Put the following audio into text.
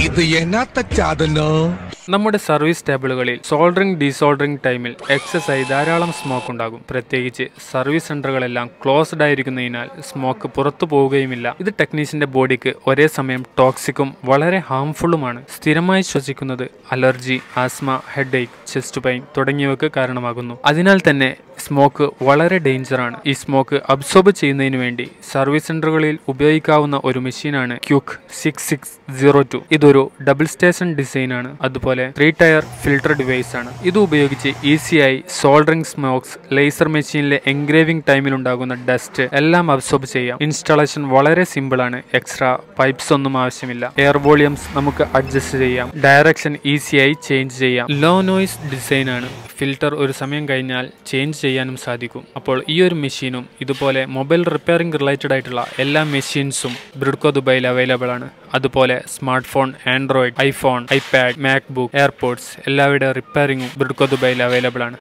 ഇത് എന്നാത്ത ചാതനോ നമ്മുടെ service ടേബിളുകളിൽ soldering ഡീസോൾഡറിംഗ് ടൈമിൽ എക്സസ് ആയി ധാരാളം സ്മോക്ക് ഉണ്ടാകും പ്രത്യേകിച്ച് സർവീസ് സെന്ററുകളെല്ലാം ക്ലോസ്ഡ് ആയിരിക്കുന്നതിനാൽ സ്മോക്ക് പുറത്തു പോവുകയുമില്ല ഇത് ടെക്നീഷ്യന്റെ ബോഡിക്ക് ഒരേ സമയം ടോക്സിക്കും വളരെ ഹാംഫുള്ളുമാണ് സ്ഥിരമായി ശ്വസിക്കുന്നത് allergy asthma headache chest pain തുടങ്ങിയവയ്ക്ക് കാരണമാകുന്നു അതിനാൽ തന്നെ സ്മോക്ക് വളരെ ഡേഞ്ചറാണ് ഈ സ്മോക്ക് അബ്സോർബ് ചെയ്യുന്നതിന് വേണ്ടി സർവീസ് സെന്ററുകളിൽ ഉപയോഗിക്കാവുന്ന ഒരു മെഷീനാണ് quick six six zero two ഇതൊരു ഡബിൾ സ്റ്റേഷൻ ഡിസൈൻ ആണ് അതുപോലെ ത്രീ ടയർ ഫിൽട്ടർ ഡിവൈസ് ആണ് ഇത് ഉപയോഗിച്ച് ഈസിയായി സോൾഡറിംഗ് സ്മോക്സ് ലേസർ മെഷീനിലെ എൻഗ്രേവിംഗ് ടൈമിൽ ഉണ്ടാകുന്ന ഡസ്റ്റ് എല്ലാം അബ്സോർബ് ചെയ്യാം ഇൻസ്റ്റാളേഷൻ വളരെ സിമ്പിൾ ആണ് എക്സ്ട്രാ പൈപ്സ് ഒന്നും ആവശ്യമില്ല എയർ വോളിയംസ് നമുക്ക് അഡ്ജസ്റ്റ് ചെയ്യാം ഡയറക്ഷൻ ഈസിയായി ചേഞ്ച് ചെയ്യാം ലോ നോയ്സ് ഡിസൈൻ ആണ് ഫിൽട്ടർ ഒരു സമയം കഴിഞ്ഞാൽ ചേഞ്ച് ചെയ്യാനും സാധിക്കും അപ്പോൾ ഈ ഒരു മെഷീനും ഇതുപോലെ മൊബൈൽ റിപ്പയറിംഗ് റിലേറ്റഡ് ആയിട്ടുള്ള എല്ലാ മെഷീൻസും ബ്രിഡ്കോ ദുബൈയിൽ അവൈലബിൾ ആണ് അതുപോലെ smart phone Android iPhone iPad MacBook AirPods എല്ലാവരുടെ റിപ്പയറിംഗും ബ്രിഡ്കോ ദുബൈയിൽ അവൈലബിൾ ആണ്